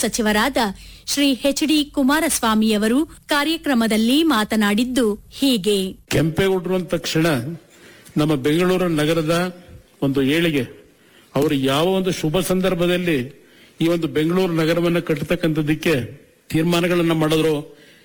ಸಚಿವರಾದ Shri H D ಕುಮಾರಸ್ವಾಮಿಯವರು ಕಾರ್ಯಕ್ರಮದಲ್ಲಿ ಮಾತನಾಡಿದ್ದು ಹೀಗೆ ಕೆಂಪೇಗೌಡರು ಅಂದ ತಕ್ಷಣ ನಮ್ಮ ಬೆಂಗಳೂರು ನಗರದ ಒಂದು ಏಳಿಗೆ ಅವರು ಯಾವ ಒಂದು ಶುಭ ಸಂದರ್ಭದಲ್ಲಿ ಈ ಒಂದು ಬೆಂಗಳೂರು ನಗರವನ್ನು ಕಟ್ಟತಕ್ಕಂಥದ್ದಕ್ಕೆ ತೀರ್ಮಾನಗಳನ್ನು ಮಾಡಿದ್ರು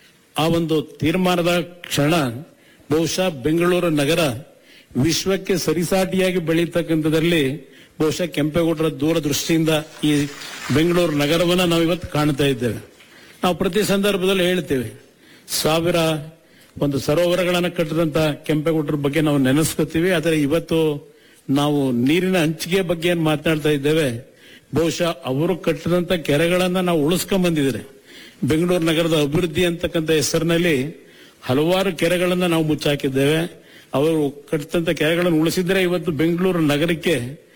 ಆ ಒಂದು ತೀರ್ಮಾನದ ಕ್ಷಣ ಬಹುಶಃ ಬೆಂಗಳೂರು ನಗರ ವಿಶ್ವಕ್ಕೆ ಸರಿಸಾಟಿಯಾಗಿ ಬೆಳೀತಕ್ಕಂಥದ್ರಲ್ಲಿ ಬಹುಶಃ ಕೆಂಪೇಗೌಡರ ದೂರದೃಷ್ಟಿಯಿಂದ ಈ ಬೆಂಗಳೂರು ನಗರವನ್ನ ನಾವು ಇವತ್ತು ಕಾಣ್ತಾ ಇದ್ದೇವೆ ನಾವು ಪ್ರತಿ ಸಂದರ್ಭದಲ್ಲಿ ಹೇಳ್ತೇವೆ ಸಾವಿರ ಒಂದು ಸರೋವರಗಳನ್ನು ಕಟ್ಟಿದಂತ ಕೆಂಪೇಗೌಡರ ಬಗ್ಗೆ ನಾವು ನೆನೆಸ್ಕೊತೀವಿ ಆದರೆ ಇವತ್ತು ನಾವು ನೀರಿನ ಹಂಚಿಕೆ ಬಗ್ಗೆ ಏನ್ ಮಾತನಾಡ್ತಾ ಇದ್ದೇವೆ ಬಹುಶಃ ಅವರು ಕಟ್ಟಿದಂತ ಕೆರೆಗಳನ್ನ ನಾವು ಉಳಿಸ್ಕೊಂಡ್ ಬಂದಿದ್ರೆ ಬೆಂಗಳೂರು ನಗರದ ಅಭಿವೃದ್ಧಿ ಅಂತಕ್ಕಂಥ ಹೆಸರಿನಲ್ಲಿ ಹಲವಾರು ಕೆರೆಗಳನ್ನ ನಾವು ಮುಚ್ಚಾಕಿದ್ದೇವೆ ಅವರು ಕಟ್ಟಿದಂತ ಕೆರೆಗಳನ್ನು ಉಳಿಸಿದ್ರೆ ಇವತ್ತು ಬೆಂಗಳೂರು ನಗರಕ್ಕೆ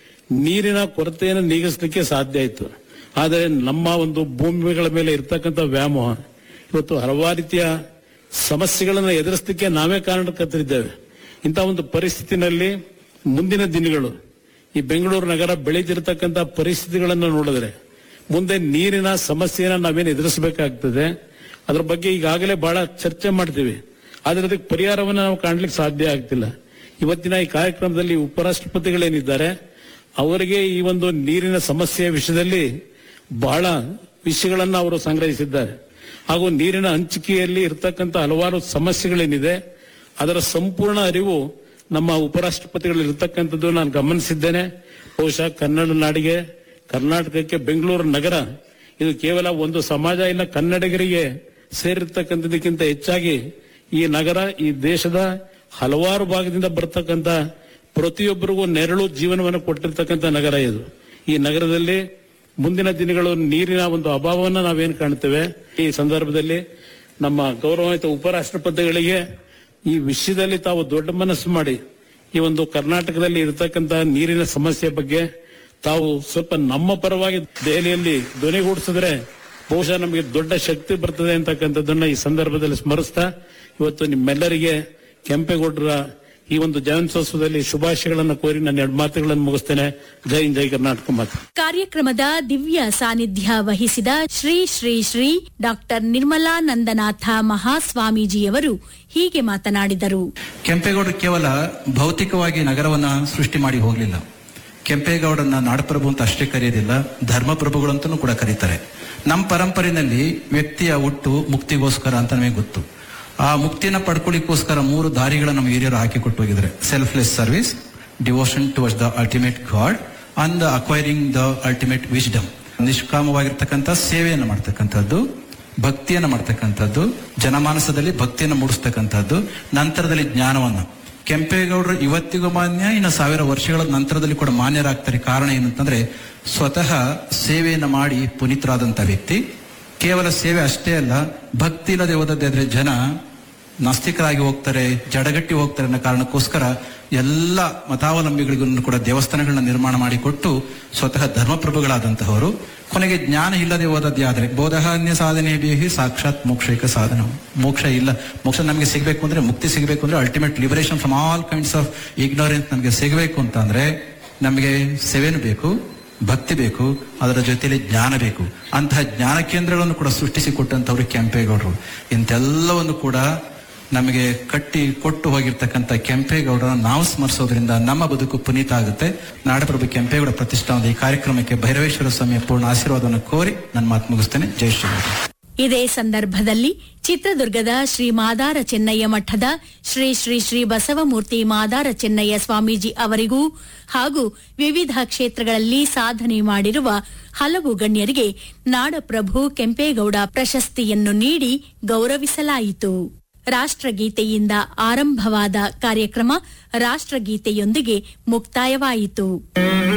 ನೀರಿನ ಕೊರತೆಯನ್ನು ನೀಗಿಸಲಿಕ್ಕೆ ಸಾಧ್ಯ ಆಯಿತು ಆದರೆ ನಮ್ಮ ಒಂದು ಭೂಮಿಗಳ ಮೇಲೆ ಇರ್ತಕ್ಕಂಥ ವ್ಯಾಮೋಹ ಇವತ್ತು ಹಲವಾರು ರೀತಿಯ ಸಮಸ್ಯೆಗಳನ್ನು ಎದುರಿಸಲಿಕ್ಕೆ ನಾವೇ ಕಾರಣಕರ್ತರಿದ್ದೇವೆ ಇಂಥ ಒಂದು ಪರಿಸ್ಥಿತಿನಲ್ಲಿ ಮುಂದಿನ ದಿನಗಳು ಈ ಬೆಂಗಳೂರು ನಗರ ಬೆಳೀತಿರ್ತಕ್ಕಂಥ ಪರಿಸ್ಥಿತಿಗಳನ್ನು ನೋಡಿದ್ರೆ ಮುಂದೆ ನೀರಿನ ಸಮಸ್ಯೆಯನ್ನು ನಾವೇನು ಎದುರಿಸಬೇಕಾಗ್ತದೆ ಅದ್ರ ಬಗ್ಗೆ ಈಗಾಗಲೇ ಬಹಳ ಚರ್ಚೆ ಮಾಡ್ತೀವಿ ಆದ್ರೆ ಅದಕ್ಕೆ ಪರಿಹಾರವನ್ನು ನಾವು ಕಾಣ್ಲಿಕ್ಕೆ ಸಾಧ್ಯ ಆಗ್ತಿಲ್ಲ ಇವತ್ತಿನ ಈ ಕಾರ್ಯಕ್ರಮದಲ್ಲಿ ಉಪರಾಷ್ಟ್ರಪತಿಗಳೇನಿದ್ದಾರೆ ಅವರಿಗೆ ಈ ಒಂದು ನೀರಿನ ಸಮಸ್ಯೆಯ ವಿಷಯದಲ್ಲಿ ಬಹಳ ವಿಷಯಗಳನ್ನು ಅವರು ಸಂಗ್ರಹಿಸಿದ್ದಾರೆ ಹಾಗೂ ನೀರಿನ ಹಂಚಿಕೆಯಲ್ಲಿ ಇರತಕ್ಕಂಥ ಹಲವಾರು ಸಮಸ್ಯೆಗಳೇನಿದೆ ಅದರ ಸಂಪೂರ್ಣ ಅರಿವು ನಮ್ಮ ಉಪರಾಷ್ಟ್ರಪತಿಗಳು ಇರತಕ್ಕಂಥದ್ದು ನಾನು ಗಮನಿಸಿದ್ದೇನೆ ಬಹುಶಃ ಕನ್ನಡ ನಾಡಿಗೆ ಕರ್ನಾಟಕಕ್ಕೆ ಬೆಂಗಳೂರು ನಗರ ಇದು ಕೇವಲ ಒಂದು ಸಮಾಜ ಇಲ್ಲ ಕನ್ನಡಿಗರಿಗೆ ಸೇರಿರ್ತಕ್ಕಂಥದಕ್ಕಿಂತ ಹೆಚ್ಚಾಗಿ ಈ ನಗರ ಈ ದೇಶದ ಹಲವಾರು ಭಾಗದಿಂದ ಬರ್ತಕ್ಕಂಥ ಪ್ರತಿಯೊಬ್ಬರಿಗೂ ನೆರಳು ಜೀವನವನ್ನು ಕೊಟ್ಟಿರ್ತಕ್ಕಂಥ ನಗರ ಇದು ಈ ನಗರದಲ್ಲಿ ಮುಂದಿನ ದಿನಗಳು ನೀರಿನ ಒಂದು ಅಭಾವವನ್ನು ನಾವೇನು ಕಾಣ್ತೇವೆ ಈ ಸಂದರ್ಭದಲ್ಲಿ ನಮ್ಮ ಗೌರವಾನ್ವಿತ ಉಪರಾಷ್ಟ್ರಪತಿಗಳಿಗೆ ಈ ವಿಷಯದಲ್ಲಿ ತಾವು ದೊಡ್ಡ ಮನಸ್ಸು ಮಾಡಿ ಈ ಒಂದು ಕರ್ನಾಟಕದಲ್ಲಿ ಇರತಕ್ಕಂತ ನೀರಿನ ಸಮಸ್ಯೆ ಬಗ್ಗೆ ತಾವು ಸ್ವಲ್ಪ ನಮ್ಮ ಪರವಾಗಿ ದೆಹಲಿಯಲ್ಲಿ ಧ್ವನಿಗೂಡಿಸಿದ್ರೆ ಬಹುಶಃ ನಮಗೆ ದೊಡ್ಡ ಶಕ್ತಿ ಬರ್ತದೆ ಅಂತಕ್ಕಂಥದ್ದನ್ನ ಈ ಸಂದರ್ಭದಲ್ಲಿ ಸ್ಮರಿಸ್ತಾ ಇವತ್ತು ನಿಮ್ಮೆಲ್ಲರಿಗೆ ಕೆಂಪೇಗೌಡರ ಈ ಒಂದು ಜಯಂತ್ಯೋತ್ಸವದಲ್ಲಿ ಶುಭಾಶಯಗಳನ್ನು ಕೋರಿ ನನ್ನ ಎರಡು ಮಾತುಗಳನ್ನು ಮುಗಿಸ್ತೇನೆ ಜೈ ಹಿಂದ್, ಜೈ ಕರ್ನಾಟಕ ಮಾತು ಕಾರ್ಯಕ್ರಮದ ದಿವ್ಯ ಸಾನ್ನಿಧ್ಯ ವಹಿಸಿದ ಶ್ರೀ ಶ್ರೀ ಶ್ರೀ ಡಾಕ್ಟರ್ ನಿರ್ಮಲಾನಂದನಾಥ ಮಹಾಸ್ವಾಮೀಜಿಯವರು ಹೀಗೆ ಮಾತನಾಡಿದರು ಕೆಂಪೇಗೌಡರು ಕೇವಲ ಭೌತಿಕವಾಗಿ ನಗರವನ್ನ ಸೃಷ್ಟಿ ಮಾಡಿ ಹೋಗಲಿಲ್ಲ ಕೆಂಪೇಗೌಡರನ್ನ ನಾಡಪ್ರಭು ಅಂತ ಅಷ್ಟೇ ಕರೆಯೋದಿಲ್ಲ ಧರ್ಮಪ್ರಭುಗಳು ಅಂತಲೂ ಕೂಡ ಕರೀತಾರೆ ನಮ್ಮ ಪರಂಪರೆಯಲ್ಲಿ ವ್ಯಕ್ತಿಯ ಹುಟ್ಟು ಮುಕ್ತಿಗೋಸ್ಕರ ಅಂತ ನಮಗೆ ಗೊತ್ತು ಆ ಮುಕ್ತಿಯನ್ನ ಪಡ್ಕೊಳ್ಳಿಕ್ಕೋಸ್ಕರ ಮೂರು ದಾರಿಗಳನ್ನ ನಮ್ಮ ಹಿರಿಯರು ಹಾಕಿಕೊಟ್ಟು ಹೋಗಿದ್ದಾರೆ selfless service devotion towards the ultimate God and acquiring the ultimate wisdom ನಿಷ್ಕಾಮವಾಗಿರ್ತಕ್ಕಂಥ ಸೇವೆಯನ್ನು ಮಾಡ್ತಕ್ಕಂಥದ್ದು ಭಕ್ತಿಯನ್ನು ಮಾಡ್ತಕ್ಕಂಥದ್ದು ಜನಮಾನಸದಲ್ಲಿ ಭಕ್ತಿಯನ್ನು ಮೂಡಿಸ್ತಕ್ಕಂಥದ್ದು ನಂತರದಲ್ಲಿ ಜ್ಞಾನವನ್ನು ಕೆಂಪೇಗೌಡರು ಇವತ್ತಿಗೂ ಮಾನ್ಯ ಇನ್ನು ಸಾವಿರ ವರ್ಷಗಳ ನಂತರದಲ್ಲಿ ಕೂಡ ಮಾನ್ಯರಾಗ್ತಾರೆ ಕಾರಣ ಏನಂತಂದ್ರೆ ಸ್ವತಃ ಸೇವೆಯನ್ನು ಮಾಡಿ ಪುನೀತರಾದಂಥ ವ್ಯಕ್ತಿ ಕೇವಲ ಸೇವೆ ಅಷ್ಟೇ ಅಲ್ಲ ಭಕ್ತಿ ಇಲ್ಲದೆ ಹೋದದ್ದಾದ್ರೆ ಜನ ನಾಸ್ತಿಕರಾಗಿ ಹೋಗ್ತಾರೆ ಜಡಗಟ್ಟಿ ಹೋಗ್ತಾರೆ ಅನ್ನೋ ಕಾರಣಕ್ಕೋಸ್ಕರ ಎಲ್ಲ ಮತಾವಲಂಬಿಗಳಿಗೂ ಕೂಡ ದೇವಸ್ಥಾನಗಳನ್ನ ನಿರ್ಮಾಣ ಮಾಡಿಕೊಟ್ಟು ಸ್ವತಃ ಧರ್ಮಪ್ರಭುಗಳಾದಂತಹವರು ಕೊನೆಗೆ ಜ್ಞಾನ ಇಲ್ಲದೆ ಹೋದದ್ದೇ ಆದರೆ ಬೋಧಹಾನ್ಯ ಸಾಧನೆ ಬೇಹಿ ಸಾಕ್ಷಾತ್ ಮೋಕ್ಷೈಕ ಸಾಧನ ಮೋಕ್ಷ ಇಲ್ಲ ಮೋಕ್ಷ ನಮಗೆ ಸಿಗಬೇಕು ಅಂದ್ರೆ ಮುಕ್ತಿ ಸಿಗಬೇಕು ಅಂದ್ರೆ ultimate liberation from all kinds of ignorance ನಮಗೆ ಸಿಗಬೇಕು ಅಂತ ಅಂದ್ರೆ ನಮಗೆ ಸೇವೆನೂ ಬೇಕು ಭಕ್ತಿ ಬೇಕು ಅದರ ಜೊತೆಯಲ್ಲಿ ಜ್ಞಾನ ಬೇಕು ಅಂತಹ ಜ್ಞಾನ ಕೇಂದ್ರಗಳನ್ನು ಕೂಡ ಸೃಷ್ಟಿಸಿಕೊಟ್ಟಂತವ್ರು ಕೆಂಪೇಗೌಡರು ಇಂತೆಲ್ಲವನ್ನು ಕೂಡ ನಮಗೆ ಕಟ್ಟಿ ಕೊಟ್ಟು ಹೋಗಿರ್ತಕ್ಕಂಥ ಕೆಂಪೇಗೌಡರನ್ನ ನಾವು ಸ್ಮರಿಸೋದ್ರಿಂದ ನಮ್ಮ ಬದುಕು ಪುನೀತ ಆಗುತ್ತೆ ನಾಡಪ್ರಭು ಕೆಂಪೇಗೌಡ ಪ್ರತಿಷ್ಠಾನದ ಈ ಕಾರ್ಯಕ್ರಮಕ್ಕೆ ಭೈರವೇಶ್ವರ ಸ್ವಾಮಿಯ ಪೂರ್ಣ ಆಶೀರ್ವಾದವನ್ನು ಕೋರಿ ನನ್ನ ಮಾತು ಮುಗಿಸ್ತೇನೆ ಜೈ ಶ್ರೀರಾಮ್ ಇದೇ ಸಂದರ್ಭದಲ್ಲಿ ಚಿತ್ರದುರ್ಗದ ಶ್ರೀ ಮಾದಾರ ಚೆನ್ನಯ್ಯ ಮಠದ ಶ್ರೀ ಶ್ರೀ ಶ್ರೀ ಬಸವಮೂರ್ತಿ ಮಾದಾರ ಚೆನ್ನಯ್ಯ ಸ್ವಾಮೀಜಿ ಅವರಿಗೂ ಹಾಗೂ ವಿವಿಧ ಕ್ಷೇತ್ರಗಳಲ್ಲಿ ಸಾಧನೆ ಮಾಡಿರುವ ಹಲವು ಗಣ್ಯರಿಗೆ ನಾಡಪ್ರಭು ಕೆಂಪೇಗೌಡ ಪ್ರಶಸ್ತಿಯನ್ನು ನೀಡಿ ಗೌರವಿಸಲಾಯಿತು ರಾಷ್ಟ್ರಗೀತೆಯಿಂದ ಆರಂಭವಾದ ಕಾರ್ಯಕ್ರಮ ರಾಷ್ಟ್ರಗೀತೆಯೊಂದಿಗೆ ಮುಕ್ತಾಯವಾಯಿತು